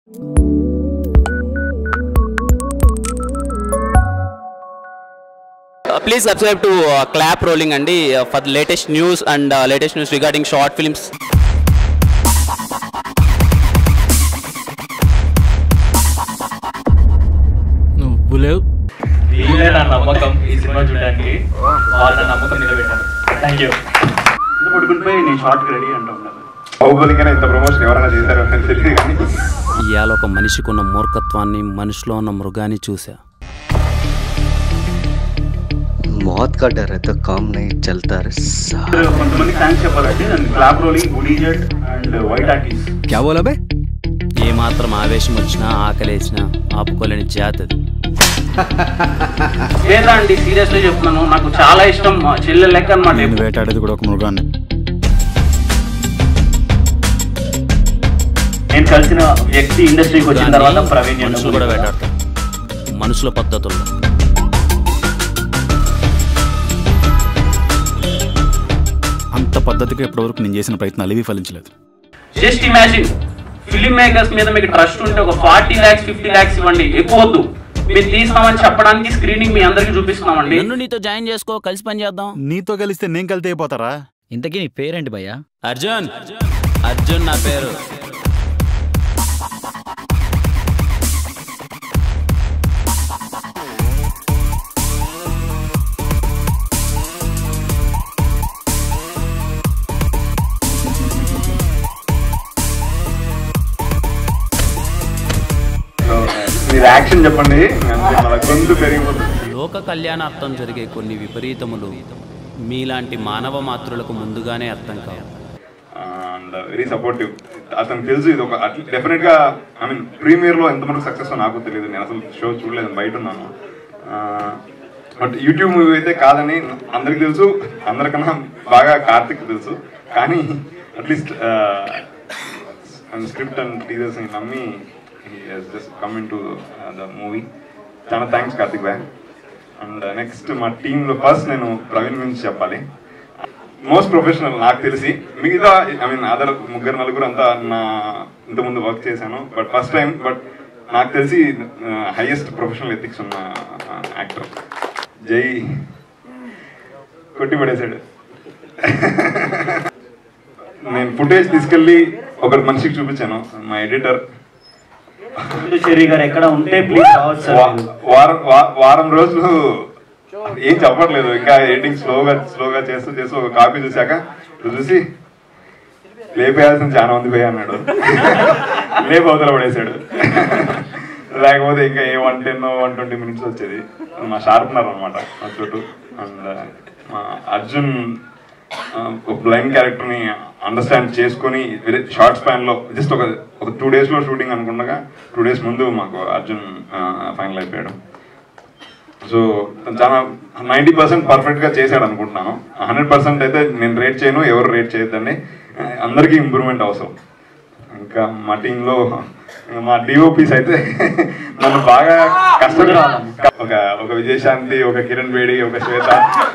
Please subscribe to clap rolling అండి for latest news and latest news regarding short films నువ్వు లేవు వీళ్ళే నా నమ్మకం ఈ సినిమా చూడడానికి వాళ్ళ నమ్మకం నిలబెట్టారు థ్యాంక్ యూ పడుకునిపోయి నేను షార్ట్ రెడీ అంటున్నాను బాహుబలికైనా ఇంత ప్రమోషన్ ఎవరైనా చేశారో అని తెలియదు కానీ ఇవాళ ఒక మనిషికి ఉన్న మూర్ఖత్వాన్ని మనిషిలో ఉన్న మృగాన్ని చూసా मौत का डर है तो काम नहीं चलता रे साला కొంతమంది థ్యాంక్స్ చెప్పాలంటే నన్ను క్లాప్ రోలింగ్ గుడీజెడ్ అండ్ వైట్ ఆర్టిస్ట్ క్యా బోలా బే ఏ మాత్రం ఆవేశం వచ్చినా ఆకలేసినా ఆపుకోలేని జాతి అది లేదా అండి సీరియస్లీ చెప్తున్నాను నాకు చాలా ఇష్టం మా చెల్లె లెక్క అనమాట నేను వేటాడేది కూడా ఒక మృగాన్ని నేను కలిసిన వ్యక్తి ఇండస్ట్రీకి వచ్చిన తర్వాత ప్రవీణ్ మనుషులు కూడా వేటాడతారు మనుషుల పద్ధతుల్లో అంత పద్ధతిగా ఇప్పటివరకు నేను చేసిన ప్రయత్నాలు ఏవి ఫలించలేదు జస్ట్ ఇమాజిన్ ఫిలిం మేకర్స్ మీద మీకు ట్రస్ట్ ఉంటే ఒక ఫార్టీ ల్యాక్స్ ఫిఫ్టీ ల్యాక్స్ ఇవ్వండి ఎక్కువ వద్దు మీరు తీసామని చెప్పడానికి స్క్రీనింగ్ మీ అందరికి చూపిస్తున్నామండి నన్ను నీతో జాయిన్ చేసుకో కలిసి పని చేద్దాం నీతో కలిస్తే నేను కలితే అయిపోతారా ఇంతకీ నీ పేరేంటి భయ్యా అర్జున్ అర్జున్ నా పేరు మీరు యాక్షన్ చెప్పండి మన గొంతు పెరిగిపోతుంది లోక కళ్యాణార్థం జరిగే కొన్ని విపరీతములు మీలాంటి మానవ మాతృలకు ముందుగానే అర్థం కావు అండ్ వెరీ సపోర్టివ్ అతనికి తెలుసు ఇది ఒక డెఫినెట్ గా ఐ మీన్ ప్రీమియర్ లో ఎంతమంది సక్సెస్ నాకు తెలియదు నేను అసలు షో చూడలేదు బయట ఉన్నాను బట్ యూట్యూబ్ మూవీ అయితే కాదని అందరికి తెలుసు అందరికన్నా బాగా కార్తిక్ తెలుసు కానీ అట్లీస్ట్ స్క్రిప్ట్ అండ్ టీజర్స్ నమ్మి just coming to the movie చాలా thanks Karthik boy and next మా టీంలో ఫస్ట్ నేను ప్రవీణ్ గురించి చెప్పాలి మోస్ట్ ప్రొఫెషనల్ నాకు తెలిసి మిగతా ఐ మీన్ అదర్ ముగ్గురు నలుగురు అంతా నా ఇంతకుముందు వర్క్ చేశాను బట్ ఫస్ట్ టైం బట్ నాకు తెలిసి హైయెస్ట్ ప్రొఫెషనల్ ఎథిక్స్ ఉన్న యాక్టర్ జై కొట్టి పడేశాడు నేను ఫుటేజ్ తీసుకెళ్ళి ఒక మనిషికి చూపించాను మా ఎడిటర్ చెర్రీ గారు ఎక్కడ ఉంటే ప్లీజ్ రావచ్చు సార్ వా- వారం వా- వారం రోజులు ఏం చెప్పట్లేదు ఇంకా ఎడిటింగ్ స్లోగా స్లోగా చేస్తూ చేస్తూ ఒక కాపీ చూశాక ఇటు చూసి లేపేయాల్సిన చాలా మంది పోయి అన్నాడు లేపు అవతల పడేశాడు లేకపోతే ఇంకా ఏ one ten one twenty minutes వచ్చేది మా షార్ప్నర్ అనమాట మా చుట్టూ అండ్ మా అర్జున్ ఆ, ఒక బ్లైండ్ క్యారెక్టర్ ని అండర్స్టాండ్ చేసుకొని వెరీ షార్ట్ స్పాన్ లో జస్ట్ ఒక ఒక టూ డేస్ లో షూటింగ్ అనుకుండగా టూ డేస్ ముందు మాకు అర్జున్ ఫైనల్ అయిపోయాడు సో తను చాలా నైంటీ పర్సెంట్ పర్ఫెక్ట్ గా చేశాడు అనుకుంటున్నాను హండ్రెడ్ పర్సెంట్ అయితే నేను రేట్ చేయను ఎవరు రేట్ చేయొద్దండి అందరికీ ఇంప్రూవ్మెంట్ అవసరం ఇంకా మా టీంలో మా డిఓపీస్ అయితే నన్ను బాగా కష్టపడి ఒక ఒక విజయశాంతి ఒక కిరణ్ బేడి ఒక శ్వేత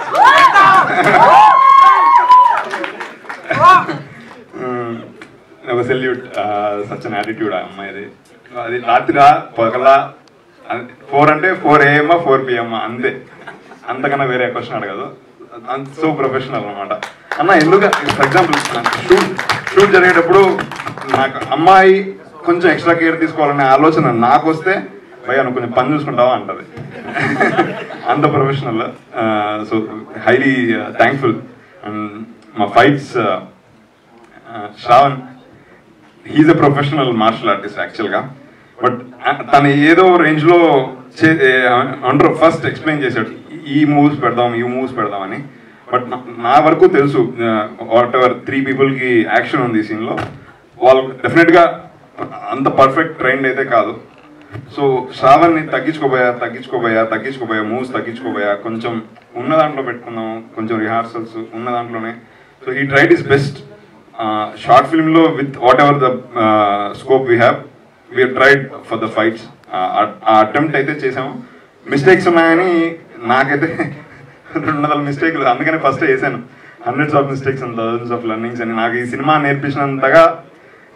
ఉమ్, ఒక సెల్యూట్ సచ్ అన్ యాటిట్యూడ్ ఆ అమ్మాయిది అది రాత్రి పగల ఫోర్ అంటే ఫోర్ ఏఎం ఫోర్ పిఎం అంతే అంతకన్నా వేరే క్వశ్చన్ అడగదు సో ప్రొఫెషనల్ అనమాట అన్న ఎందుకు ఫర్ ఎగ్జాంపుల్ షూట్ షూట్ జరిగేటప్పుడు నాకు అమ్మాయి కొంచెం ఎక్స్ట్రా కేర్ తీసుకోవాలనే ఆలోచన నాకు వస్తే భయ్యా నువ్వు కొంచెం పని చూసుకుంటావా అంటది అంత professional so highly thankful and మా fights Shravan he's a professional martial artist యాక్చువల్గా బట్ తను ఏదో రేంజ్లో అండర్ ఫస్ట్ ఎక్స్ప్లెయిన్ చేశాడు ఈ మూవ్స్ పెడదాం ఈ మూవ్స్ పెడదామని బట్ నా వరకు తెలుసు వాట్ ఎవర్ త్రీ పీపుల్కి యాక్షన్ ఉంది ఈ సీన్లో వాళ్ళు డెఫినెట్గా అంత పర్ఫెక్ట్ ట్రైండ్ అయితే కాదు సో శ్రావణ్ని తగ్గించుకోబోయా తగ్గించుకోబోయా తగ్గించుకోబోయా మూవ్స్ తగ్గించుకోబోయా కొంచెం ఉన్న దాంట్లో పెట్టుకుందాం కొంచెం రిహార్సల్స్ ఉన్న దాంట్లోనే సో ఈ ట్రైడ్ ఇస్ బెస్ట్ షార్ట్ ఫిల్మ్లో with whatever the scope we have we tried for the fights ఆ అటెంప్ట్ అయితే చేసాము మిస్టేక్స్ ఉన్నాయని నాకైతే రెండు వందల మిస్టేక్లు అందుకని ఫస్ట్ వేసాను hundreds of mistakes and thousands of learnings అని నాకు ఈ సినిమా నేర్పించినంతగా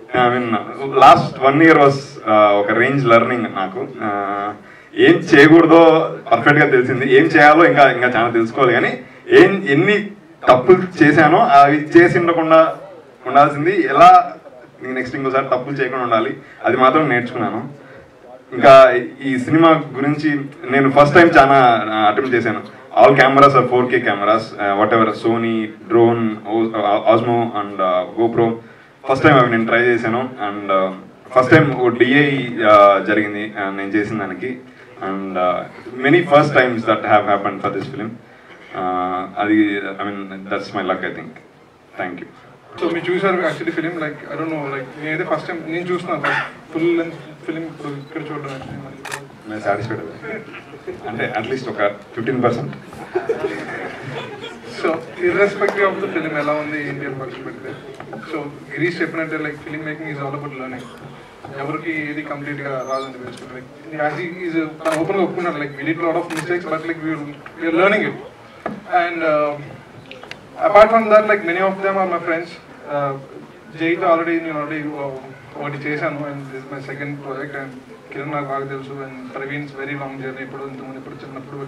I mean last one year was ఒక రేంజ్ లెర్నింగ్ నాకు Uh, ఏం చేయకూడదో పర్ఫెక్ట్గా తెలిసింది ఏం చేయాలో ఇంకా ఇంకా చాలా తెలుసుకోవాలి కానీ ఏం ఎన్ని తప్పులు చేశానో అవి చేసి ఉండకుండా ఉండాల్సింది ఎలా నెక్స్ట్ ఇంకోసారి తప్పులు చేయకుండా ఉండాలి అది మాత్రం నేర్చుకున్నాను ఇంకా ఈ సినిమా గురించి నేను ఫస్ట్ టైం చాలా అటెంప్ట్ చేశాను all cameras are four K cameras whatever Sony drone Osmo and GoPro first time అవి నేను ట్రై చేశాను అండ్ ఫస్ట్ టైం ఓ డిఐ జరిగింది uh, నేను చేసిన దానికి and many first times that have happen for this film అది I mean that's my luck I think thank you so మీరు చూసారు actually film like I don't know like నేనైతే first time నేను చూస్తున్నాను ఫస్ట్ ఫుల్ లెంత్ ఫిలిం ఇప్పుడు ఇక్కడ చూడడం actually మరి. నేను సాటిస్ఫైడ్ అంటే అట్లీస్ట్ ఒక fifteen percent so irrespective of the film ఎలా ఉంది ఏంటి అని పక్కన పెడితే సో గిరీష్ చెప్పినట్టే like film making is all about learning ఎవరికి ఏది కంప్లీట్ గా రాదని తెలుసుకుంటే లైక్ యాజ్ ఈజ్ తను ఓపెన్ గా ఒప్పుకున్నాడు like we did lot of mistakes but like we are learning it and apart from that like many of them are my friends జైతో already నేను ఆల్రెడీ ఒకటి చేశాను and this my second project and Kiran నాకు బాగా తెలుసు and Praveen's very long journey ఇప్పుడు ఇంతకుముందు ఇప్పుడు చిన్నప్పుడు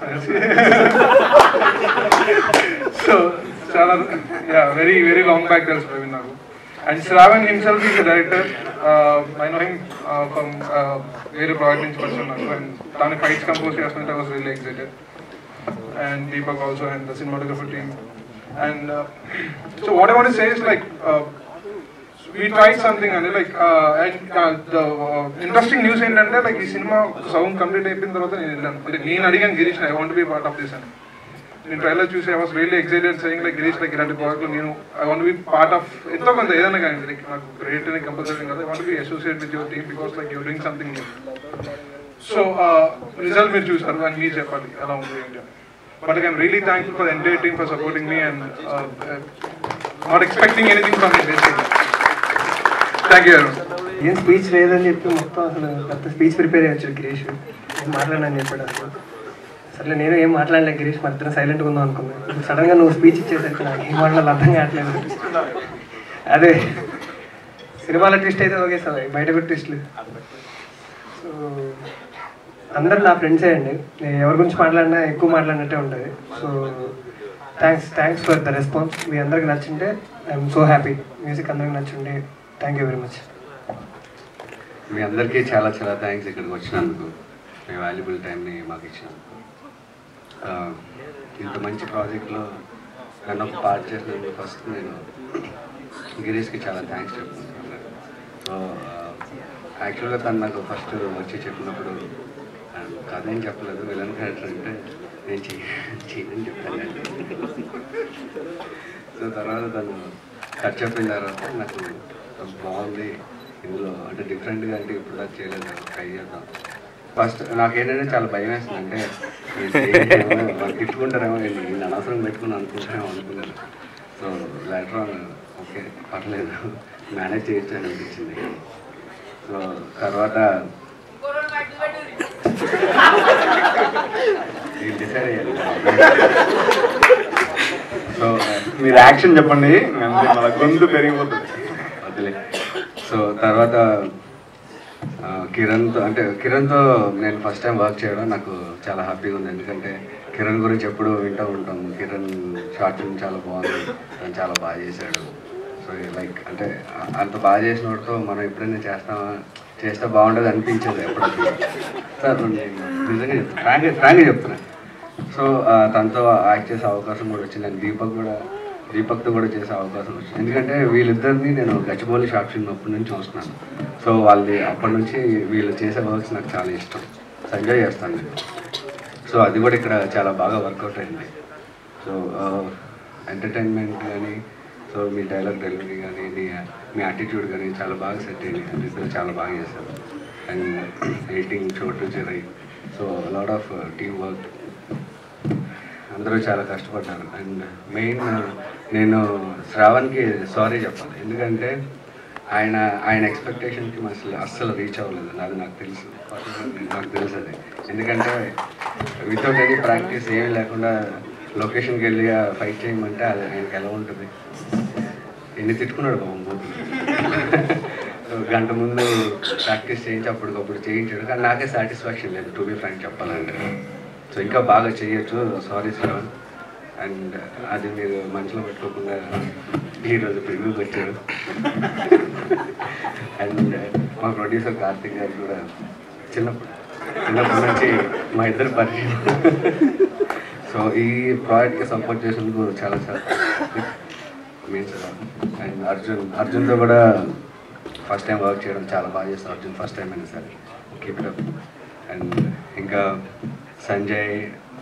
సో చాలా yeah very very long back తెలుసు ప్రవీణ్ నాకు and Shravan himself is director I know him from వేరే ప్రాజెక్ట్ నుంచి పరిచయం నాకు అండ్ తాను ఫైట్స్ కంపోజ్ చేస్తుంటే was really excited and Deepak also and the cinematographer team. And uh, so what I want to say is like uh, we tried something and like uh, and uh, the uh, interesting news ఏంటంటే like ఈ సినిమా sound complete అయిపోయిన తర్వాత నేను వెళ్ళాను Like, నేను అడిగాను Girish I want be part of this అని నేను ట్రైలర్ చూసి I was really excited saying like Girish like ఇలాంటి ప్రాజెక్ట్లో నేను I want be part of ఎంతో కొంత ఏదైనా కానీ లైక్ నాకు క్రియేట్ అని కంపల్సరీ కదా I want be associate with your team because like you're doing something new so result మీరు చూసారు అని మీరు చెప్పాలి ఎలా ఉంది ఏంటి అని But like, I'm really thankful for the entire team for supporting me and uh, uh, not expecting anything from me basically. Thank you everyone. ఏం స్పీచ్ లేదని చెప్పి మొత్తం అసలు పెద్ద స్పీచ్ ప్రిపేర్ అయ్యొచ్చు గిరీష్ ఏం మాట్లాడని చెప్పాడు అసలు సర్లే నేను ఏం మాట్లాడలే గిరీష్ మన ఇద్దరం సైలెంట్గా ఉందాం అనుకున్నాను ఇప్పుడు సడన్గా నువ్వు స్పీచ్ ఇచ్చేసరికి నాకు ఏం మాట్లాడాలి అర్థం కావట్లేదు అదే సినిమాలో ట్విస్ట్ అయితే ఓకే సార్ బయట కూడా ట్విస్ట్లు సో అందరు నా ఫ్రెండ్సే అండి నేను ఎవరి గురించి మాట్లాడినా ఎక్కువ మాట్లాడినట్టే ఉంటుంది so thanks thanks for the response మీ అందరికి నచ్చింటే ఐఎమ్ సో హ్యాపీ మ్యూజిక్ అందరికి నచ్చుండే థ్యాంక్ యూ వెరీ మచ్ మీ అందరికీ చాలా చాలా థ్యాంక్స్ ఇక్కడికి వచ్చినందుకు మీ వాల్యుబుల్ టైంని మాకు ఇచ్చినందుకు ఆ, ఇంత మంచి ప్రాజెక్ట్లో నన్ను ఒక పార్ట్ చేసినందుకు ఫస్ట్ నేను గిరీష్కి చాలా థ్యాంక్స్ చెప్తున్నాను సో యాక్చువల్గా తను నాకు ఫస్ట్ వచ్చి చెప్పినప్పుడు ఆ, కథ ఏం చెప్పలేదు విలన్ క్యారెక్టర్ అంటే నేను చెయ్యి చేయని చెప్పాను సో తర్వాత తను కట్ చెప్పిన తర్వాత నాకు బాగుంది ఇందులో అంటే డిఫరెంట్గా అంటే ఇప్పుడు దాకా చేయలేదు ట్రై చేద్దాం ఫస్ట్ నాకేంటంటే చాలా భయం వేస్తుంది అంటే నేను చేయలేనేమో, వాళ్ళు తిట్టుకుంటారేమో నేను నేను అనవసరం పెట్టుకుని అనుకుంటారేమో అనుకున్నాను సో లెటర్ ఆన్ ఓకే పర్లేదు మేనేజ్ చేయొచ్చు అని అనిపించింది సో తర్వాత నేను డిసైడ్ అయ్యాను సో మీరు యాక్షన్ చెప్పండి అంతే మన గొంతు పెరిగిపోతుంది వదిలే సో తర్వాత ఆ, కిరణ్తో అంటే కిరణ్తో నేను ఫస్ట్ టైం వర్క్ చేయడం నాకు చాలా హ్యాపీగా ఉంది ఎందుకంటే కిరణ్ గురించి ఎప్పుడు వింటూ ఉంటాం కిరణ్ షార్ట్ ఫిల్మ్ చాలా బాగుంది తను చాలా బాగా చేశాడు సో లైక్ అంటే ఆ- అంత బాగా చేసినోడితో మనం ఎప్పుడైనా చేస్తామా చేస్తే బాగుంటుంది అనిపించేది ఎప్పుడప్పుడు సార్ నేను నిజంగా చెప్తాను ఫ్రాంక్గా ఫ్రాంక్గా చెప్తున్నాను సో ఆ, తనతో యాక్ట్ చేసే అవకాశం కూడా వచ్చింది అండ్ దీపక్ కూడా దీపక్తో కూడా చేసే అవకాశం వచ్చింది ఎందుకంటే వీళ్ళిద్దరిని నేను గచ్చిబౌలి షార్ట్ ఫిల్మ్ అప్పటి నుంచి చూస్తున్నాను సో వాళ్ళది అప్పటి నుంచి వీళ్ళు చేసే వర్క్స్ నాకు చాలా ఇష్టం సో ఎంజాయ్ చేస్తాను నేను సో అది కూడా ఇక్కడ చాలా బాగా వర్కౌట్ అయింది సో ఎంటర్టైన్మెంట్ కానీ సో మీ డైలాగ్ డెలివరీ కానీ మీ మీ యాటిట్యూడ్ కానీ చాలా బాగా సెట్ అయింది అండ్ ఇద్దరు చాలా బాగా చేశారు అండ్ ఎడిటింగ్ చోటు చెరై so lot of team work అందరూ చాలా కష్టపడ్డారు అండ్ మెయిన్ నేను శ్రావణ్కి సారీ చెప్పాలి ఎందుకంటే ఆయన ఆయన ఎక్స్పెక్టేషన్కి అసలు అస్సలు రీచ్ అవ్వలేదు అది నాకు తెలుసు నాకు తెలుసు అది ఎందుకంటే వితౌట్ ఎనీ ప్రాక్టీస్ ఏమీ లేకుండా లొకేషన్కి వెళ్ళి ఫైట్ చేయమంటే అది ఆయనకి ఎలా ఉంటుంది ఎన్ని తిట్టుకున్నాడు బాబు గంట ముందు ప్రాక్టీస్ చేయించి అప్పటికప్పుడు చేయించాడు కానీ నాకే సాటిస్ఫాక్షన్ లేదు టు బి ఫ్రాంక్ చెప్పాలంటే సో ఇంకా బాగా చేయొచ్చు సారీ శ్రవణ్ అండ్ అది మీరు మనసులో పెట్టుకోకుండా ఈరోజు ప్రివ్యూకి వచ్చారు అండ్ మా ప్రొడ్యూసర్ కార్తిక్ గారు కూడా చిన్నప్పుడు చిన్నప్పటి నుంచి మా ఇద్దరు పరిచయం సో ఈ ప్రాజెక్ట్కి సపోర్ట్ చేసినందుకు చాలా చాలా మీన్స్ అండ్ అర్జున్ అర్జున్తో కూడా ఫస్ట్ టైం వర్క్ చేయడం చాలా బాగా చేస్తాను అర్జున్ ఫస్ట్ టైం అయినా సరే కీప్ ఇట్ అప్ అండ్ ఇంకా సంజయ్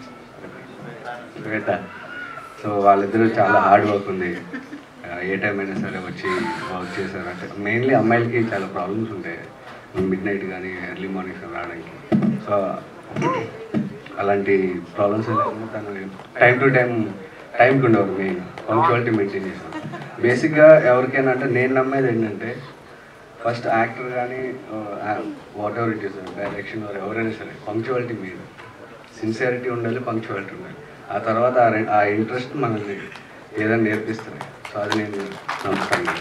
శ్వేత సో వాళ్ళిద్దరూ చాలా హార్డ్ వర్క్ ఉంది ఆ, ఏ టైం అయినా సరే వచ్చి వర్క్ చేశారు అంటే మెయిన్లీ అమ్మాయిలకి చాలా ప్రాబ్లమ్స్ ఉంటాయి మిడ్ నైట్ కానీ ఎర్లీ మార్నింగ్స్ రావడానికి సో అలాంటి ప్రాబ్లమ్స్ లేకుండా తను టైం టు టైం టైంకి ఉండేవారు మెయిన్ పంక్చువాలిటీ మెయింటైన్ చేశారు బేసిక్గా ఎవరికైనా అంటే నేను నమ్మేది ఏంటంటే ఫస్ట్ యాక్టర్ కానీ whatever it is direction ఎవరైనా సరే పంక్చువాలిటీ మెయిన్ సిన్సియారిటీ ఉండాలి పంక్చువాలిటీ ఉండాలి ఆ తర్వాత ఆ రెం- ఆ ఇంట్రెస్ట్ మనల్ని ఏదైనా నేర్పిస్తుంది సో అది నేను నమ్ముతాను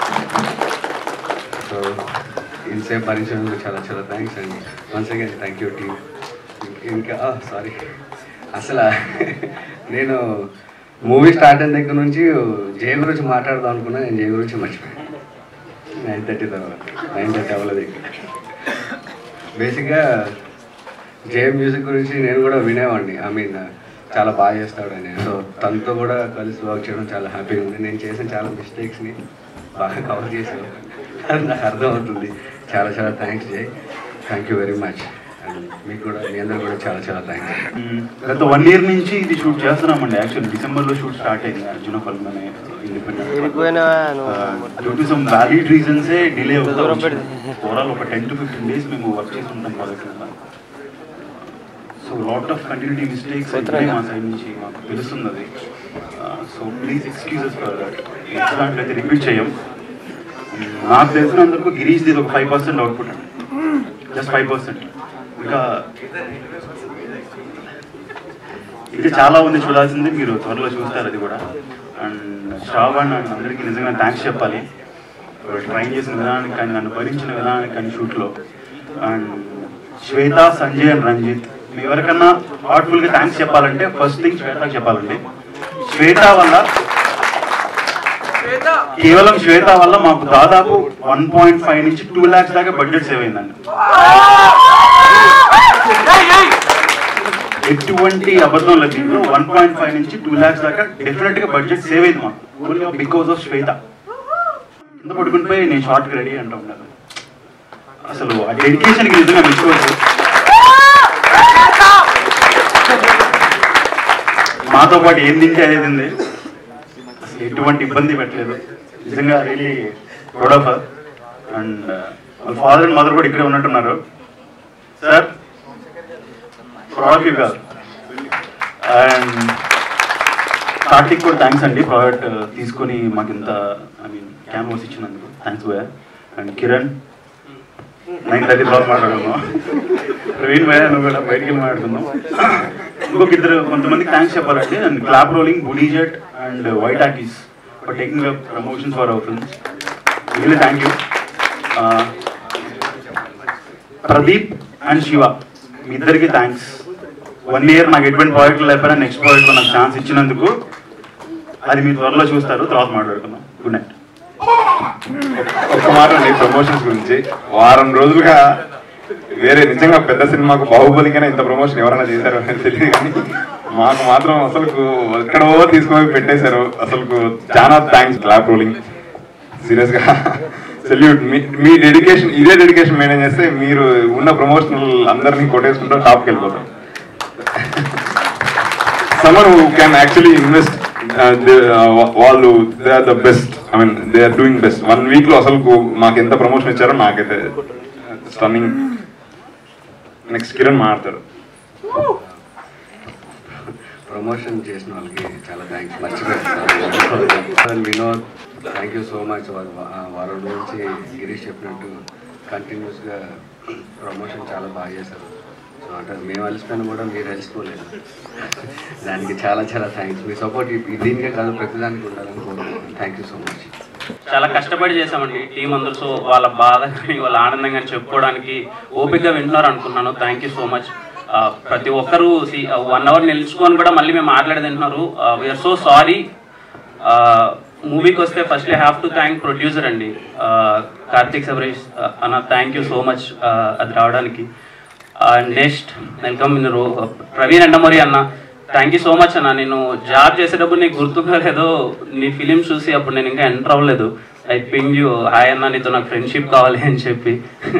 సో ఇంతసేపు భరించినందుకు చాలా చాలా థ్యాంక్స్ అండి once again thank you team ఇంకా సారీ అసలు నేను మూవీ స్టార్ట్ అయిన దగ్గర నుంచి జయ గురించి మాట్లాడదాం అనుకున్నా నేను జయ గురించి మర్చిపోయాను నైన్ థర్టీ తర్వాత నైన్ థర్టీ అవ్వలేదు ఇంకా బేసిక్గా జే మ్యూజిక్ గురించి నేను కూడా వినేవాడిని ఐ మీన్ చాలా బాగా చేస్తాడు అని సో తనతో కూడా కలిసి వర్క్ చేయడం చాలా హ్యాపీగా ఉంది నేను చేసిన చాలా మిస్టేక్స్ని బాగా కవర్ చేశాను అది నాకు అర్థమవుతుంది చాలా చాలా thanks Jai thank you very much and మీకు కూడా మీ అందరూ కూడా చాలా చాలా థ్యాంక్స్ గత వన్ ఇయర్ నుంచి ఇది షూట్ చేస్తున్నామండి యాక్చువల్ డిసెంబర్లో షూట్ స్టార్ట్ అయింది అర్జున ఫల్మ్ అనే independent due to some valid రీజన్సే డిలే అవుతా ఓవరాల్ ఒక టెన్ టు ఫిఫ్టీన్ డేస్ మేము వర్క్ చేస్తుంటాం ప్రాజెక్ట్ మీద so lot of continuity mistakes అయితే మా సైడ్ నుంచి మాకు తెలుస్తుంది అది so please excuses for that ఇట్లాంటి అయితే రిపీట్ చేయం నాకు తెలిసినందుకు గిరీష్ ఇది ఒక ఫైవ్ పర్సెంట్ అవుట్పుట్ అండి జస్ట్ ఫైవ్ పర్సెంట్ ఇంకా ఇంకా చాలా ఉంది చూడాల్సింది మీరు త్వరలో చూస్తారు అది కూడా అండ్ శ్రావణ్ అండ్ అందరికీ నిజంగా థ్యాంక్స్ చెప్పాలి ట్రైన్ చేసిన విధానానికి కానీ నన్ను భరించిన విధానానికి కానీ షూట్లో అండ్ శ్వేత సంజయ్ అండ్ రంజిత్ మీ ఎవరికన్నా హార్ట్ఫుల్గా థ్యాంక్స్ చెప్పాలంటే ఫస్ట్ థింగ్ శ్వేతకి చెప్పాలండి శ్వేత వల్ల కేవలం శ్వేత వల్ల మాకు దాదాపు వన్ పాయింట్ ఫైవ్ నుంచి టూ ల్యాక్స్ దాకా బడ్జెట్ సేవ్ అయిందండి ఎటువంటి అబద్ధం లేదు వన్ పాయింట్ ఫైవ్ నుంచి టూ ల్యాక్స్ దాకా డెఫినెట్ గా బడ్జెట్ సేవ్ అయింది మాకు ఓన్లీ బికాస్ ఆఫ్ శ్వేత కింద పడుకుని పోయి నేను షార్ట్ కి రెడీ అంటూ ఉన్నాను అసలు ఆ డెడికేషన్ కి నిజంగా మెచ్చుకోవచ్చు మాతో పాటు ఏం తింటే అదే తింది అసలు ఎటువంటి ఇబ్బంది పెట్టలేదు నిజంగా రియలీ ప్రౌడ్ ఆఫ్ అండ్ వాళ్ళ ఫాదర్ అండ్ మదర్ కూడా ఇక్కడే ఉన్నట్టున్నారు సార్ ప్రాడక్ట్ కాదు అండ్ కార్తిక్ కూడా థ్యాంక్స్ అండి ప్రాడక్ట్ తీసుకొని మాకు ఇంత ఐ మీన్ క్యామోస్ ఇచ్చినందుకు థ్యాంక్స్ భయ అండ్ కిరణ్ నైన్ థర్టీ తర్వాత మాట్లాడుకుందాం ప్రవీణ్ భయ నువ్వు కూడా బయటికి వెళ్ళి మాట్లాడుకుందాం ఇంకొక ఇద్దరు కొంతమంది థ్యాంక్స్ చెప్పాలండి అండ్ క్లాప్ రోలింగ్ బుడీజెట్ అండ్ వైట్ ఆకీస్ for taking up promotions for our films really thank you Pradeep and Shiva మీ ఇద్దరికి థ్యాంక్స్ వన్ ఇయర్ నాకు ఎటువంటి ప్రాజెక్ట్ లేకపోయినా నెక్స్ట్ ప్రాజెక్ట్లో నాకు ఛాన్స్ ఇచ్చినందుకు అది మీరు త్వరలో చూస్తారు తర్వాత మాట్లాడుకుందాం గుడ్ నైట్ ఒక్క మాట అండి ప్రమోషన్స్ గురించి వారం రోజులుగా వేరే నిజంగా పెద్ద సినిమాకు బాహుబలికైనా ఇంత ప్రమోషన్ ఎవరైనా చేశారో అనేది తెలియదు కానీ మాకు మాత్రం అసలు ఎక్కడో తీసుకొని పెట్టేశారు అసలు చాలా థ్యాంక్స్ క్లాప్ రోలింగ్ సీరియస్ గా సెల్యూట్ మీ మీ డెడికేషన్ ఇదే డెడికేషన్ మెయింటైన్ చేస్తే మీరు ఉన్న ప్రమోషనల్ అందరినీ కొట్టేసుకుంటూ టాప్కి వెళ్ళిపోతాం summer who can actually invest వాళ్ళు they are the best I mean they are doing best one week లో అసలు మాకు ఎంత ప్రమోషన్ ఇచ్చారో నాకైతే స్టన్నింగ్ నెక్స్ట్ కిరణ్ మాడతారు ప్రమోషన్ చేసిన వాళ్ళకి చాలా థ్యాంక్స్ మర్చిపోయాను Vinod thank you so much వారం నుంచి గిరీష్ చెప్పినట్టు కంటిన్యూస్గా ప్రమోషన్ చాలా బాగా చేశారు సో అంటే మేము అలసిపోయినా కూడా మీరు అలసిపోలేదు దానికి చాలా చాలా థ్యాంక్స్ మీ సపోర్ట్ దీనికే కాదు ప్రతిదానికి ఉండాలని కోరుకుంటున్నాను థ్యాంక్ యూ సో మచ్ చాలా కష్టపడి చేసామండి టీం అందరూ సో వాళ్ళ బాధ కానీ వాళ్ళ ఆనందం కానీ చెప్పుకోవడానికి ఓపికగా వింటున్నారు అనుకున్నాను థ్యాంక్ యూ సో మచ్ ప్రతి ఒక్కరూ వన్ అవర్ నిలుచుకొని కూడా మళ్ళీ మేము మాట్లాడేది వింటున్నారు వీఆర్ సో సారీ మూవీకి వస్తే first have to thank producer అండి కార్తిక్ సబరేష్ అన్న థ్యాంక్ యూ సో మచ్ అది రావడానికి నెక్స్ట్ వెల్కమ్ రో ప్రవీణ్ ఎండమరి అన్న థ్యాంక్ యూ సో మచ్ అన్న నేను జాబ్ చేసేటప్పుడు నీకు గుర్తుందో లేదో నీ ఫిలిం చూసి అప్పుడు నేను ఇంకా ఎంటర్ అవ్వలేదు ఐ పింగ్ యూ హాయ్ అన్న నీతో నాకు ఫ్రెండ్షిప్ కావాలి అని చెప్పి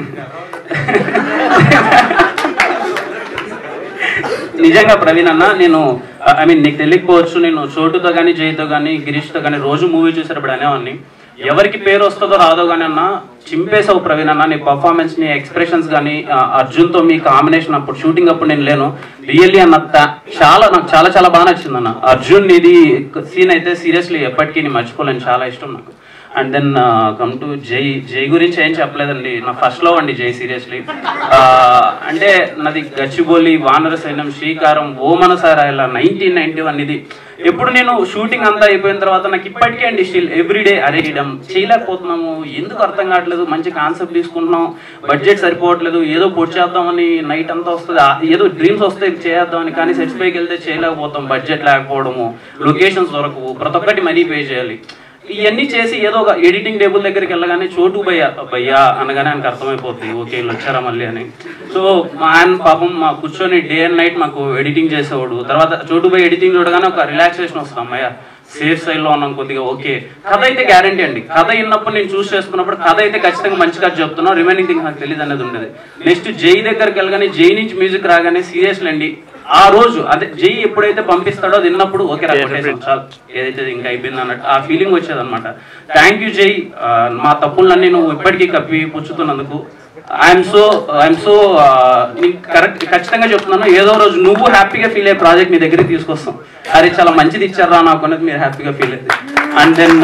నిజంగా ప్రవీణ్ అన్న నేను ఐ మీన్ నీకు తెలియకపోవచ్చు నేను చోటుతో కానీ జైతో కానీ గిరీష్తో కానీ రోజు మూవీ చూసేటప్పుడు అనేవాడిని ఎవరికి పేరు వస్తుందో రాదో కానీ అన్న చింపేసావు ప్రవీణ్ అన్న నీ పర్ఫార్మెన్స్ నీ ఎక్స్ప్రెషన్స్ కానీ అర్జున్తో మీ కాంబినేషన్ అప్పుడు షూటింగ్ అప్పుడు నేను లేను రియల్లీ అన్న తా- చాలా నాకు చాలా చాలా బాగా నచ్చింది అన్న అర్జున్ ఇది సీన్ అయితే సీరియస్లీ ఎప్పటికీ నేను మర్చిపోలేను చాలా ఇష్టం నాకు అండ్ దెన్ కమ్ టు జై జై గురించి ఏం చెప్పలేదండి నా ఫస్ట్ లో అండి జై సీరియస్లీ అంటే నాది గచ్చిబౌలి వానర సైన్యం శ్రీకారం ఓ మనసారాయల నైన్టీన్ నైన్టీ వన్ ఇది ఎప్పుడు నేను షూటింగ్ అంతా అయిపోయిన తర్వాత నాకు ఇప్పటికే అండి స్టిల్ ఎవ్రీడే అరేయడం చేయలేకపోతున్నాము ఎందుకు అర్థం కావట్లేదు మంచి కాన్సెప్ట్ తీసుకుంటున్నాం బడ్జెట్ సరిపోవట్లేదు ఏదో పొడి చేద్దామని నైట్ అంతా వస్తుంది ఆ- ఏదో డ్రీమ్స్ వస్తే చేద్దామని కానీ సెట్స్ పైకి వెళ్తే చేయలేకపోతాం బడ్జెట్ లేకపోవడము లొకేషన్స్ దొరకవు ప్రతి ఒక్కటి మనీ పే చేయాలి ఇవన్నీ చేసి ఏదో ఒక ఎడిటింగ్ టేబుల్ దగ్గరికి వెళ్ళగానే చోటు భయ్య భయ్యా అనగానే ఆయనకు అర్థమైపోతుంది ఓకే వీళ్ళు వచ్చారా మళ్ళీ అని సో మా ఆయన పాపం మా కూర్చొని డే అండ్ నైట్ మాకు ఎడిటింగ్ చేసేవాడు తర్వాత చోటు భయ్య ఎడిటింగ్ చూడగానే ఒక రిలాక్సేషన్ వస్తుంది అమ్మయ్య సేఫ్ సైడ్ లో ఉన్నాం కొద్దిగా ఓకే కథ అయితే గ్యారంటీ అండి కథ విన్నప్పుడు నేను చూస్ చేసుకున్నప్పుడు కథ అయితే ఖచ్చితంగా మంచి కథ చెప్తున్నాను రిమైనింగ్ థింగ్ నాకు తెలియదు అనేది ఉండేది నెక్స్ట్ జై దగ్గరికి వెళ్ళగానే జై నుంచి మ్యూజిక్ రాగానే సీరియస్లీ అండి ఆ రోజు అదే జై ఎప్పుడైతే పంపిస్తాడో అది విన్నప్పుడు ఓకే రా కొట్టేసాం చాలు ఏదైతే ఇంకా అయిపోయింది అన్నట్టు ఆ ఫీలింగ్ వచ్చేది అనమాట థ్యాంక్ యూ జై ఆ, మా తప్పులన్నీ నువ్వు ఇప్పటికీ కప్పి పుచ్చుతున్నందుకు ఐఎమ్ సో ఐఎమ్ సో నీకు కరెక్ట్ ఖచ్చితంగా చెప్తున్నాను ఏదో రోజు నువ్వు హ్యాపీగా ఫీల్ అయ్యే ప్రాజెక్ట్ నీ దగ్గరికి తీసుకొస్తాం అరే చాలా మంచిది ఇచ్చారా నాకు అనేది మీరు హ్యాపీగా ఫీల్ అయ్యింది అండ్ దెన్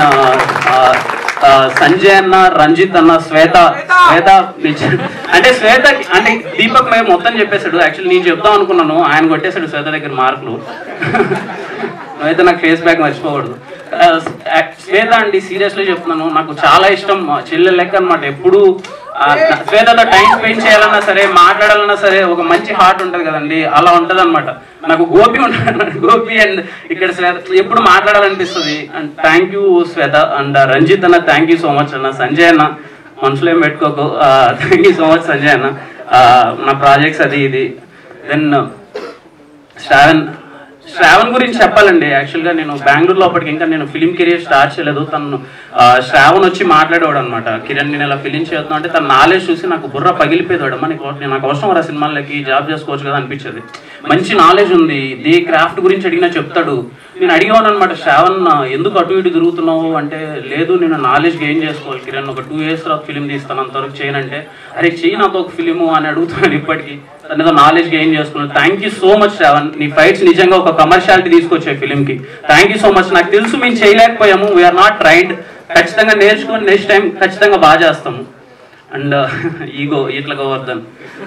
సంజయ్ అన్న రంజిత్ అన్న శ్వేత శ్వేత నిజ- అంటే శ్వేత అంటే దీపక్ మేము మొత్తం చెప్పేశాడు యాక్చువల్లీ నేను చెప్దాం అనుకున్నాను ఆయన కొట్టేశాడు శ్వేత దగ్గర మార్కులు నువ్వైతే నాకు ఫేస్ బ్యాక్ మర్చిపోకూడదు ఆ, శ్వేత అండి సీరియస్లీ చెప్తున్నాను నాకు చాలా ఇష్టం మా చెల్లె లెక్క అనమాట ఎప్పుడు ఆ, నా- శ్వేతతో టైం స్పెండ్ చేయాలన్నా సరే మాట్లాడాలన్నా సరే ఒక మంచి హార్ట్ ఉంటుంది కదండి అలా ఉంటది అనమాట నాకు గోపి ఉంటాడు గోపి అండ్ ఇక్కడ శ్వేత ఎప్పుడు మాట్లాడాలనిపిస్తుంది and thank you Shweta and Ranjith అన్న థ్యాంక్ యూ సో మచ్ అన్న సంజయ్ అన్న మనసులో ఏం పెట్టుకోకు thank you so much Sanjay అన్న ఆ, నా ప్రాజెక్ట్స్ అది ఇది దెన్ శ్రావణ్ శ్రావణ్ గురించి చెప్పాలండి యాక్చువల్గా నేను బెంగళూరులో అప్పటికి ఇంకా నేను ఫిలిం కెరియర్ స్టార్ట్ చేయలేదు తను ఆ, శ్రావణ్ వచ్చి మాట్లాడేవాడు అనమాట కిరణ్ నేను ఇలా ఫిలిం చేస్తున్నా అంటే తన నాలెడ్జ్ చూసి నాకు బుర్ర పగిలిపోయేవాడు అమ్మ నీకు నేను నాకు అవసరం రా సినిమాలకి జాబ్ చేసుకోవచ్చు కదా అనిపించేది మంచి నాలెడ్జ్ ఉంది దే క్రాఫ్ట్ గురించి అడిగినా చెప్తాడు నేను అడిగాను అనమాట శ్రావణ్ ఎందుకు అటు ఇటు తిరుగుతున్నావు అంటే లేదు నేను నాలెడ్జ్ గెయిన్ చేసుకోవాలి కిరణ్ ఒక టూ ఇయర్స్ తర్వాత ఫిలిం తీస్తాను అంతవరకు చేయనంటే అరే చెయ్యి నాతో ఒక ఫిలిము అని అడుగుతున్నాను ఇప్పటికీ తన ఏదో నాలెడ్జ్ గెయిన్ చేసుకున్నాను thank you so much Shravan నీ ఫైట్స్ నిజంగా ఒక కమర్షియాలిటీ తీసుకొచ్చాయి ఫిలిం కి థ్యాంక్ యూ సో మచ్ నాకు తెలుసు మేము చేయలేకపోయాము వీఆర్ నాట్ ట్రైడ్ ఖచ్చితంగా నేర్చుకొని నెక్స్ట్ టైం ఖచ్చితంగా బాగా చేస్తాము అండ్ ఈగో ఇట్లా గోవర్ధన్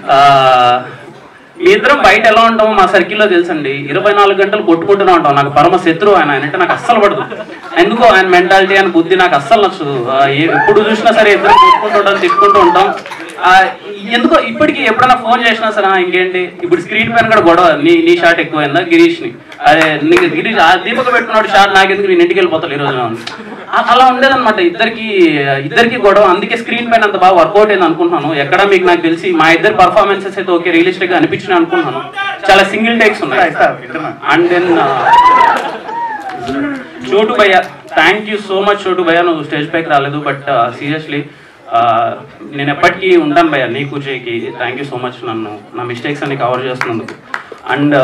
మీ ఇద్దరం బయట ఎలా ఉంటామో మా సర్కిల్లో తెలుసండి ఇరవై నాలుగు గంటలు కొట్టుకుంటూనే ఉంటాం నాకు పరమ శత్రువు ఆయన ఆయన అంటే నాకు అస్సలు పడదు ఎందుకో ఆయన మెంటాలిటీ అని బుద్ధి నాకు అస్సలు నచ్చదు ఆ, ఏ- ఎప్పుడు చూసినా సరే ఇద్దరు కొట్టుకుంటూ ఉంటాం తిట్టుకుంటూ ఉంటాం ఆ, ఎందుకో ఇప్పటికి ఎప్పుడైనా ఫోన్ చేసినా సరే "ఆ, ఇంకేంటి ఇప్పుడు స్క్రీన్ పైన కూడా గొడవ నీ నీ షాట్ ఎక్కువైందా గిరీష్ ని అదే నీకు గిరీష్ ఆ దీపక పెట్టుకున్నాడు షాట్ నాకెందుకు నేను ఇంటికి వెళ్ళిపోతాను ఈ రోజు అ- అలా ఉండేదన్నమాట ఇద్దరికి ఇద్దరికి గొడవ అందుకే స్క్రీన్ పైన అంత బాగా వర్కౌట్ అయింది అనుకుంటున్నాను ఎక్కడ మీకు నాకు తెలిసి మా ఇద్దరు పర్ఫార్మెన్సెస్ అయితే ఓకే రియలిస్టిక్ గా అనిపించిన అనుకుంటున్నాను చాలా సింగిల్ టేక్స్ ఉన్నాయి అండ్ దెన్ చోటు భయ్య థ్యాంక్ యూ సో మచ్ చోటు భయ్య నువ్వు స్టేజ్ పైకి రాలేదు బట్ సీరియస్లీ నేను ఎప్పటికీ ఉంటాను భయ్య నీకు జైకి థ్యాంక్ యూ సో మచ్ నన్ను నా మిస్టేక్స్ అన్ని కవర్ చేస్తున్నందుకు అండ్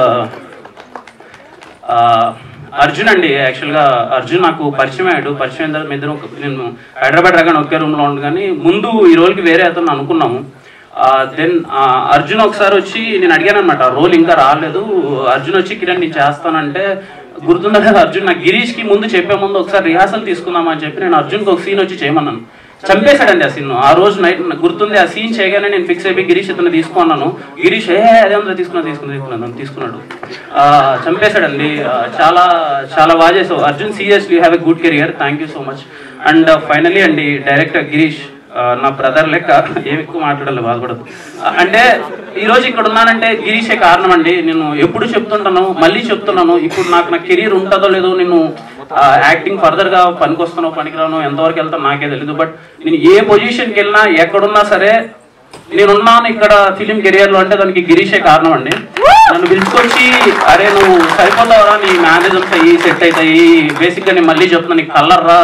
అర్జున్ అండి యాక్చువల్గా అర్జున్ నాకు పరిచయం అయ్యాడు పరిచయం అయిన తర్వాత మీ ఇద్దరం ఒక- నేను హైదరాబాద్ రాగానే ఒకే రూమ్లో ఉండు కానీ ముందు ఈ రోల్కి వేరే అతను అనుకున్నాము దెన్ అర్జున్ ఒకసారి వచ్చి నేను అడిగాను అనమాట రోల్ ఇంకా రాలేదు అర్జున్ వచ్చి కిరణ్ నేను చేస్తానంటే గుర్తుందా కదా అర్జున్ నాకు గిరీష్కి ముందు చెప్పే ముందు ఒకసారి రిహార్సల్ తీసుకుందామా అని చెప్పి నేను అర్జున్కి ఒక సీన్ వచ్చి చేయమన్నాను చంపేశాడండి ఆ సీన్ ఆ రోజు నైట్ నాకు గుర్తుంది ఆ సీన్ చేయగానే నేను ఫిక్స్ అయిపోయి గిరీష్ ఇతను తీసుకున్నాను గిరీష్ ఏ అదే ఉందా తీసుకున్నా తీసుకున్నా తీసుకున్నాను తీసుకున్నాడు ఆ, చంపేశాడండి ఆ, చాలా చాలా బాగా చేసావు Arjun seriously have a good career thank you so much and finally అండి డైరెక్టర్ గిరీష్ ఆ, నా బ్రదర్ లెక్క ఏమి ఎక్కువ మాట్లాడాలి బాధపడదు ఆ, అంటే ఈరోజు ఇక్కడ ఉన్నానంటే గిరీషే కారణం అండి నేను ఎప్పుడు చెప్తుంటాను మళ్ళీ చెప్తున్నాను ఇప్పుడు నాకు నా కెరీర్ ఉంటుందో లేదో నేను యాక్టింగ్ ఫర్దర్ గా పనికొస్తానో పనికిరానో ఎంతవరకు వెళ్తానో నాకే తెలియదు బట్ నేను ఏ పొజిషన్కి వెళ్ళినా ఎక్కడున్నా సరే నేనున్నాను ఇక్కడ ఫిలిం కెరియర్ లో అంటే దానికి గిరీషే కారణం అండి నన్ను పిలుచుకొచ్చి అరే నువ్వు సరిపోతావరా నీ మేనేజర్స్ అయ్యి సెట్ అవుతాయి బేసిక్ గా నేను మళ్ళీ చెప్తున్నా నీకు కలర్ రా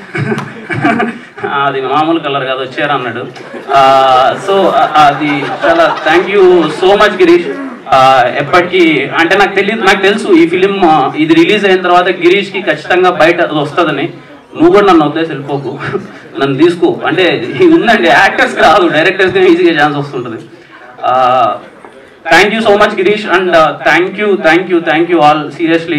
అది మామూలు కలర్ కాదు వచ్చారు అన్నాడు సో అది చాలా thank you so much Girish ఆ, ఎప్పటికీ అంటే నాకు తెలియదు నాకు తెలుసు ఈ ఫిలిం ఇది రిలీజ్ అయిన తర్వాత గిరీష్ కి ఖచ్చితంగా బయట అది వస్తుందని నువ్వు కూడా నన్ను వదిలేసి వెళ్ళిపోకు నన్ను తీసుకో అంటే ఇది ఉందండి యాక్టర్స్ రాదు డైరెక్టర్స్ ఈజీగా ఛాన్స్ వస్తుంటుంది thank you so much Girish and thank you thank you thank you all seriously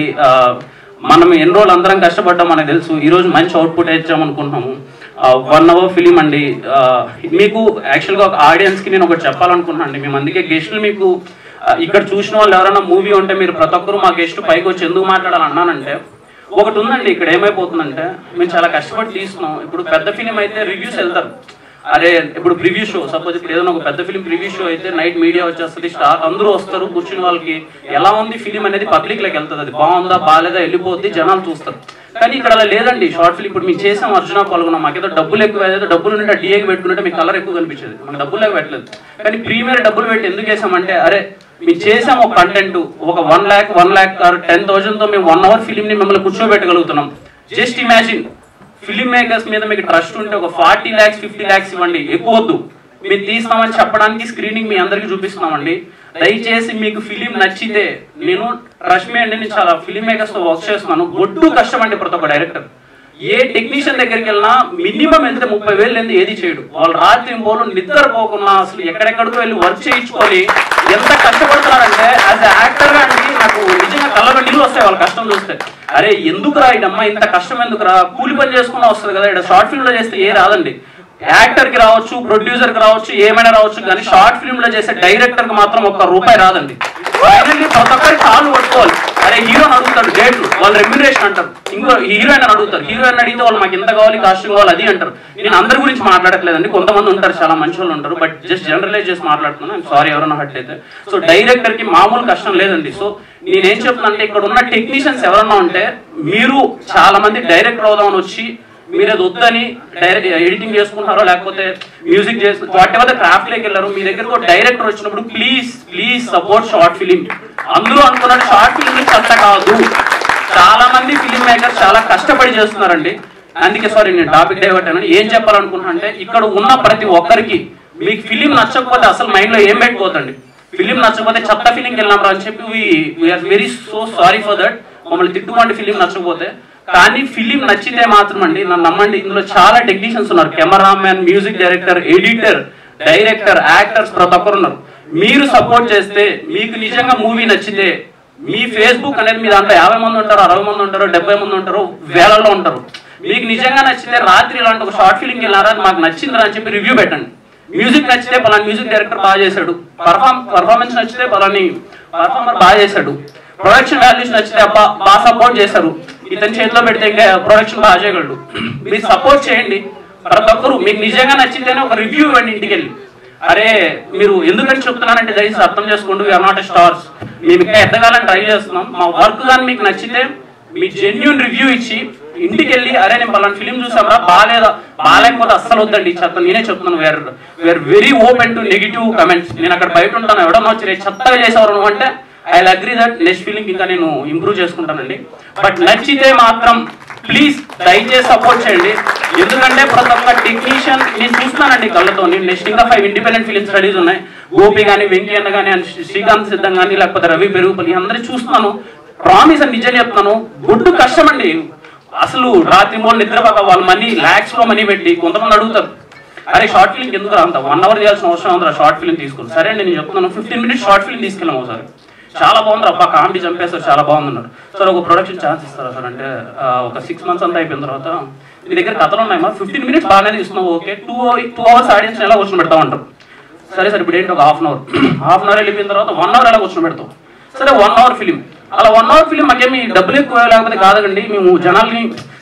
మనం ఎన్ని రోజులు అందరం కష్టపడ్డాం మనకు తెలుసు ఈ రోజు మంచి అవుట్పుట్ ఇచ్చాం అనుకుంటున్నాము వన్ అవర్ ఫిలిం అండి Uh, మీకు యాక్చువల్గా ఒక ఆడియన్స్కి నేను ఒకటి చెప్పాలనుకుంటున్నాను అండి మేము అందుకే గెస్టులు మీకు uh, ఇక్కడ చూసిన వాళ్ళు ఎవరైనా మూవీ ఉంటే మీరు ప్రతి ఒక్కరు మా గెస్ట్ పైకి వచ్చి ఎందుకు మాట్లాడాలన్నానంటే ఒకటి ఉందండి ఇక్కడ ఏమైపోతుందంటే మేము చాలా కష్టపడి తీస్తున్నాం ఇప్పుడు పెద్ద ఫిలిం అయితే రివ్యూస్ వెళ్తారు అరే ఇప్పుడు ప్రివ్యూ షో సపోజ్ ఇప్పుడు ఏదైనా ఒక పెద్ద ఫిలిం ప్రివ్యూ షో అయితే నైట్ మీడియా వచ్చేస్తుంది స్టార్ అందరూ వస్తారు కూర్చుని వాళ్ళకి ఎలా ఉంది ఫిలిం అనేది పబ్లిక్ లోకి వెళ్తుంది అది బాగుందా బాగాలేదా వెళ్ళిపోద్ది జనాలు చూస్తారు కానీ ఇక్కడ అలా లేదండి షార్ట్ ఫిలిం ఇప్పుడు మేము చేసాం అర్జున పాల్గొన్నాం మాకేదో డబ్బులు ఎక్కువ ఏదో డబ్బులు ఉంటే డిఏకి పెట్టుకుంటే మీకు కలర్ ఎక్కువ కనిపించేది మనకు డబ్బులు లేక పెట్టలేదు కానీ ప్రీమియర్ డబ్బులు పెట్టి ఎందుకు వేసామంటే అరే మేము చేసాం ఒక కంటెంట్ ఒక one lakh one lakh ten thousand తో మేము వన్ అవర్ ఫిలిం ని మిమ్మల్ని కూర్చోబెట్టగలుగుతున్నాం జస్ట్ ఇమాజిన్ ఫిలిం మేకర్స్ మీద మీకు ట్రస్ట్ ఉంటే ఒక ఫార్టీ ల్యాక్స్ ఫిఫ్టీ ల్యాక్స్ ఇవ్వండి ఎక్కువ వద్దు మేము తీస్తామని చెప్పడానికి స్క్రీనింగ్ మీ అందరికి చూపిస్తున్నామండి దయచేసి మీకు ఫిలిం నచ్చితే నేను ట్రస్ట్ మీ అండి నేను చాలా ఫిలిం మేకర్స్ తో వర్క్ చేస్తున్నాను గొడ్డు కష్టం అండి ప్రతి ఒక్క డైరెక్టర్ ఏ టెక్నీషియన్ దగ్గరికి వెళ్ళినా మినిమం వెళ్తే ముప్పై వేలు లేదు ఏది చేయడు వాళ్ళు రాత్రి పోలు నిద్రపోకుండా అసలు ఎక్కడెక్కడికో వెళ్ళి వర్క్ చేయించుకొని ఎంత కష్టపడుతున్నారంటే యాజ్ యాక్టర్ గా అండి నాకు నిజంగా కళ్ళలో నీళ్ళు వస్తాయి వాళ్ళ కష్టం చూస్తే అరే ఎందుకురా ఇడమ్మా ఇంత కష్టం ఎందుకురా కూలి పని చేసుకుని వస్తుంది కదా ఇక్కడ షార్ట్ ఫిల్మ్ లో చేస్తే ఏ రాదండి యాక్టర్ కి రావచ్చు ప్రొడ్యూసర్ కి రావచ్చు ఏమైనా రావచ్చు కానీ షార్ట్ ఫిల్మ్ లో చేసే డైరెక్టర్ కి మాత్రం ఒక్క రూపాయి రాదండి ఫైనల్లీ ప్రతి ఒక్కరికి కాళ్ళు పట్టుకోవాలి అరే హీరోని అడుగుతాడు డేట్లు వాళ్ళు రెమ్యునరేషన్ అంటారు ఇంకో హీరోయిన్ అని అడుగుతారు హీరోయిన్ అడిగితే వాళ్ళు మాకు ఎంత కావాలి కాస్ట్యూమ్ కావాలి అది అంటారు నేను అందరి గురించి మాట్లాడట్లేదండి కొంతమంది ఉంటారు చాలా మంచి వాళ్ళు ఉంటారు బట్ జస్ట్ జనరలైజ్ చేసి మాట్లాడుతున్నాను సారీ ఎవరైనా హట్ అయితే సో డైరెక్టర్ కి మామూలు కష్టం లేదండి సో నేనేం చెప్తున్నా అంటే ఇక్కడ ఉన్న టెక్నీషియన్స్ ఎవరన్నా ఉంటే మీరు చాలా మంది డైరెక్టర్ అవుదామని వచ్చి మీరు అది వద్దని డైరెక్ట్ ఎడిటింగ్ చేసుకుంటారో లేకపోతే మ్యూజిక్ చేసు వాట్ ఎవర్ క్రాఫ్ట్ లోకి వెళ్ళారు మీ దగ్గరకు ఒక డైరెక్టర్ వచ్చినప్పుడు please please support short film అందరూ అనుకున్నట్టు షార్ట్ ఫిలిం కష్ట కాదు చాలా మంది ఫిలిం మేకర్స్ చాలా కష్టపడి చేస్తున్నారండి అందుకే సారీ నేను టాపిక్ డైవర్ట్ అయినా ఏం చెప్పాలనుకుంటున్నా అంటే ఇక్కడ ఉన్న ప్రతి ఒక్కరికి మీకు ఫిలిం నచ్చకపోతే అసలు మైండ్ లో ఏం పెట్టుకోవద్దండి ఫిలిం నచ్చకపోతే చెత్త ఫిలింకి వెళ్ళాం రా అని చెప్పి we are very so sorry for that మమ్మల్ని తిట్టుకోండి ఫిలిం నచ్చకపోతే కానీ ఫిలిం నచ్చితే మాత్రం అండి నన్ను నమ్మండి ఇందులో చాలా టెక్నీషియన్స్ ఉన్నారు cameraman music director editor director actors ప్రతి ఒక్కరు ఉన్నారు మీరు సపోర్ట్ చేస్తే మీకు నిజంగా మూవీ నచ్చితే మీ ఫేస్బుక్ అనేది మీ దాంట్లో యాభై మంది ఉంటారు అరవై మంది ఉంటారు డెబ్బై మంది ఉంటారు వేలలో ఉంటారు మీకు నిజంగా నచ్చితే రాత్రి ఇలాంటి ఒక షార్ట్ ఫిలింకి వెళ్ళారా మాకు నచ్చిందిరా అని చెప్పి రివ్యూ పెట్టండి మ్యూజిక్ నచ్చితే పలానా మ్యూజిక్ డైరెక్టర్ బాగా చేశాడు పర్ఫామ్ పర్ఫార్మెన్స్ నచ్చితే పలాని పర్ఫార్మర్ బాగా చేశాడు ప్రొడక్షన్ వాల్యూస్ నచ్చితే అబ్బా బాగా సపోర్ట్ చేశారు ఇతని చేతిలో పెడితే ఇంకా ప్రొడక్షన్ బాగా చేయగలడు మీరు సపోర్ట్ చేయండి ప్రతి ఒక్కరు మీకు నిజంగా నచ్చితేనే ఒక రివ్యూ ఇవ్వండి ఇంటికి వెళ్ళి అరే మీరు ఎందుకని చెప్తున్నానంటే దయచేసి అర్థం చేసుకోండి వీఆర్ నాట్ స్టార్స్ మేము ఇంకా ఎదగాలని ట్రై చేస్తున్నాం మా వర్క్ కానీ మీకు నచ్చితే మీ జెన్యున్ రివ్యూ ఇచ్చి ఇంటికి వెళ్ళి అరే నేను పలానా ఫిలిం చూసామరా బాగాలేదా బాగాలేకపోతే అస్సలు వద్దండి చెత్త నేనే చెప్తున్నాను we're we're very open to negative comments నేను అక్కడ బయట ఉంటాను ఎవడన్నా వచ్చి "రే, చెత్తగా చేసేవారు నువ్వు" అంటే I agree that next film ఇంకా నేను ఇంప్రూవ్ చేసుకుంటానండి బట్ నచ్చితే మాత్రం ప్లీజ్ దయచేసి సపోర్ట్ చేయండి ఎందుకంటే ప్రతి ఒక్క టెక్నీషియన్ నేను చూస్తున్నానండి కళ్ళతో నేను నెక్స్ట్ ఇంకా ఫైవ్ ఇండిపెండెంట్ ఫిలిం స్టడీస్ ఉన్నాయి గోపి కానీ వెంకీ అన్న కానీ శ్రీకాంత్ సిద్ధం కానీ లేకపోతే రవి పెరుగుపల్లి అందరూ చూస్తున్నాను ప్రామిస్ అని నిజం చెప్తున్నాను గుడ్డు కష్టం అండి అసలు రాత్రి మూడు నిద్రపోక వాళ్ళ మనీ ల్యాక్స్ లో మనీ పెట్టి కొంతమంది అడుగుతారు అరే షార్ట్ ఫిలిం ఎందుకు రా అంత వన్ అవర్ చేయాల్సిన అవసరం ఉందిరా షార్ట్ ఫిలిం తీసుకుని సరే అండి నేను చెప్తున్నాను ఫిఫ్టీన్ మినిట్స్ షార్ట్ ఫిలిం తీసుకెళ్ళాం ఒకసారి చాలా బాగుంది అబ్బా కామెడీ చంపేస్తారు చాలా బాగుందన్నారు సార్ ఒక ప్రొడక్షన్ ఛాన్స్ ఇస్తారా సార్ అంటే ఆ, ఒక సిక్స్ మంత్స్ అంతా అయిపోయిన తర్వాత మీ దగ్గర కథలు ఉన్నాయి మా ఫిఫ్టీన్ మినిట్స్ బాగానే తీసుకున్నావు okay two two hours audience ఎలా కూర్చొని పెడతా ఉంటారు సరే సార్ ఇప్పుడు ఏంటి ఒక half an hour half an hour వెళ్ళిపోయిన తర్వాత వన్ అవర్ ఎలా కూర్చొని పెడతాం సరే వన్ అవర్ ఫిలిం అలా వన్ అవర్ ఫిలిం మాకేమి డబ్బులు ఎక్కువ లేకపోతే కాదండి మేము జనాల్ని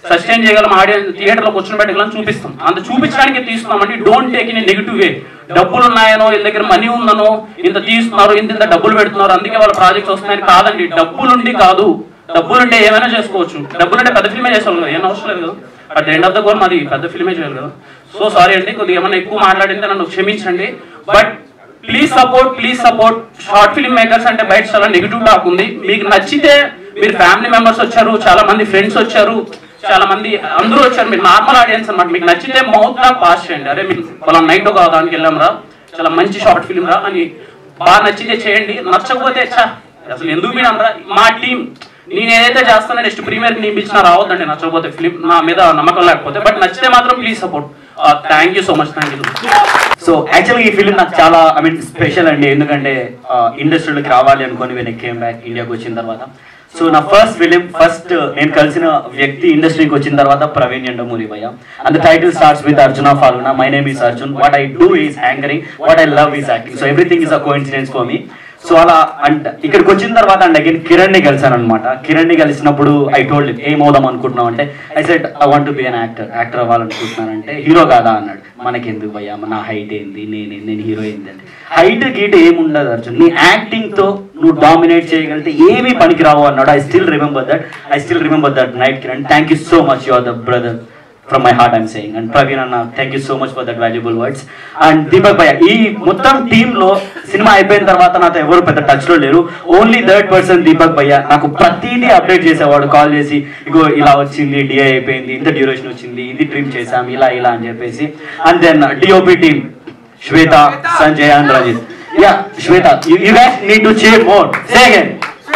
సస్టైన్ చేయగలం ఆడియన్స్ థియేటర్లో కూర్చొని పెట్టగలం చూపిస్తాం అంత చూపించడానికి తీస్తున్నామండి don't take in negative way డబ్బులు ఉన్నాయనో వీళ్ళ దగ్గర మనీ ఉందనో ఇంత తీస్తున్నారు ఇంత ఇంత డబ్బులు పెడుతున్నారు అందుకే వాళ్ళ ప్రాజెక్ట్స్ వస్తున్నాయని కాదండి డబ్బులుండి కాదు డబ్బులుంటే ఏమైనా చేసుకోవచ్చు డబ్బులుంటే పెద్ద ఫిల్మే చేసేవాళ్ళు కదా ఏం అవసరం లేదు కదా at end of the goal మాది పెద్ద ఫిల్మే చేయాలి కదా సో సారీ అండి కొద్దిగా ఏమైనా ఎక్కువ మాట్లాడింటే నన్ను క్షమించండి but please support please support short film makers అంటే బయట చాలా నెగిటివ్ టాక్ ఉంది మీకు నచ్చితే మీరు ఫ్యామిలీ మెంబర్స్ వచ్చారు చాలా మంది ఫ్రెండ్స్ వచ్చారు చాలా మంది అందరూ వచ్చారు మీరు నార్మల్ ఆడియన్స్ అన్నమాట మీకు నచ్చితే మౌత్ గా పాస్ చేయండి అరే మీరు వాళ్ళ నైట్ ఒక దానికి వెళ్ళాం రా చాలా మంచి షార్ట్ ఫిల్మ్ రా అని బాగా నచ్చితే చేయండి నచ్చకపోతే ఛా, అసలు ఎందుకు మీరు అనరా మా టీం నేను ఏదైతే చేస్తానో నెక్స్ట్ ప్రీమియర్ ని పిలిచినా రావద్దండి నచ్చకపోతే ఫిలిం నా మీద నమ్మకం లేకపోతే బట్ నచ్చితే మాత్రం please support thank you so much thank you so యాక్చువల్గా ఈ ఫిలిం నాకు చాలా ఐ మీన్ స్పెషల్ అండి ఎందుకంటే ఇండస్ట్రీలోకి రావాలి అనుకొని వెన్ కేమ్ బ్యాక్ ఇండియాకి వచ్చిన తర్వాత సో నా ఫస్ట్ ఫిలిం ఫస్ట్ నేను కలిసిన వ్యక్తి ఇండస్ట్రీకి వచ్చిన తర్వాత ప్రవీణ్ ఎండమూరి భయ్య and title starts with Arjuna Phalguna my name is Arjun what I do is anchoring what I love is acting so everything is a coincidence for me so అలా అండ్ ఇక్కడికి వచ్చిన తర్వాత అండ్ అగైన్ కిరణ్ ని కలిసాను అనమాట కిరణ్ ని కలిసినప్పుడు ఐ టోల్డ్ ఏం అవుదాం అనుకుంటున్నావు అంటే I said I want be an actor actor అవ్వాలనుకుంటున్నానంటే హీరో కాదా అన్నాడు మనకి ఎందుకు భయ్యా నా హైట్ ఏంది నేను నేను హీరో ఏంది అంటే హైట్ గీట్ ఏమి ఉండదు అర్జున్ నీ యాక్టింగ్ తో నువ్వు డామినేట్ చేయగలిగితే ఏమీ పనికి రావు అన్నాడు I still remember that I still remember that night Kiran thank you so much your the brother from my heart I'm saying and Praveen అన్న thank you so much for that valuable words and Deepak భయ్య ఈ మొత్తం team లో cinema అయిపోయిన తర్వాత నాతో ఎవరు పెద్ద టచ్ లో లేరు ఓన్లీ థర్డ్ పర్సన్ దీపక్ భయ్య నాకు ప్రతిదీ అప్డేట్ చేసేవాడు కాల్ చేసి ఇగో ఇలా వచ్చింది డిఐ అయిపోయింది ఇంత డ్యూరేషన్ వచ్చింది ఇది ట్రిమ్ చేసాం ఇలా ఇలా అని చెప్పేసి and then DOP team Shweta Sanjay and Rajith yeah Shweta you guys need to cheer more say again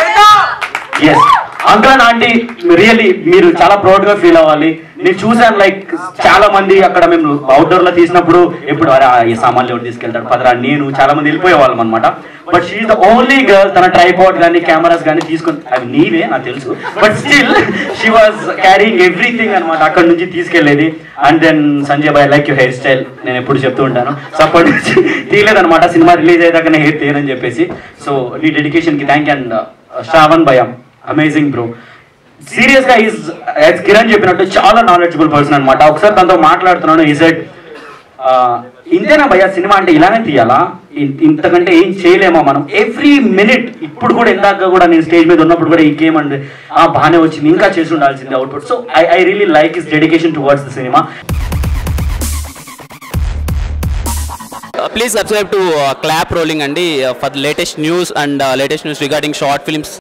yes uncle aunty really మీరు చాలా ప్రౌడ్ గా ఫీల్ అవ్వాలి నేను చూసాను లైక్ చాలా మంది అక్కడ మేము అవుట్డోర్ లో తీసినప్పుడు ఎప్పుడు అరే ఆ ఈ సామాన్లు ఎవరు తీసుకెళ్తాడు పదరా నేను చాలా మంది వెళ్ళిపోయే వాళ్ళం అనమాట but she the only girl తన ట్రైపాడ్ కానీ కెమెరాస్ కానీ తీసుకొని అవి నీవే నాకు తెలుసు but still she was carrying everything అనమాట అక్కడ నుంచి తీసుకెళ్లేది అండ్ దెన్ సంజయ్ బాయ్ లైక్ యూ హెయిర్ స్టైల్ నేను ఎప్పుడు చెప్తూ ఉంటాను సో అప్పటి నుంచి తీయలేదన్నమాట సినిమా రిలీజ్ అయ్యాక నేను హెయిర్ తీయనని చెప్పేసి సో నీ డెడికేషన్ కి థ్యాంక్ అండ్ శ్రావణ్ భయం అమేజింగ్ బ్రో సీరియస్ గా ఈజ్ యాజ్ కిరణ్ చెప్పినట్టు చాలా నాలెడ్జబుల్ పర్సన్ అనమాట ఒకసారి తనతో మాట్లాడుతున్నాను ఈ సెట్ ఇంతేనా భయ్య సినిమా అంటే ఇలానే తీయాలా ఇన్- ఇంతకంటే ఏం చేయలేమా మనం ఎవ్రీ మినిట్ ఇప్పుడు కూడా ఇందాక కూడా నేను స్టేజ్ మీద ఉన్నప్పుడు కూడా ఈ గేమ్ అండ్ ఆ బాగానే వచ్చింది ఇంకా చేసి ఉండాల్సింది output so I I really like is dedication towards the cinema please subscribe to clap rolling అండి for latest news and latest news regarding short films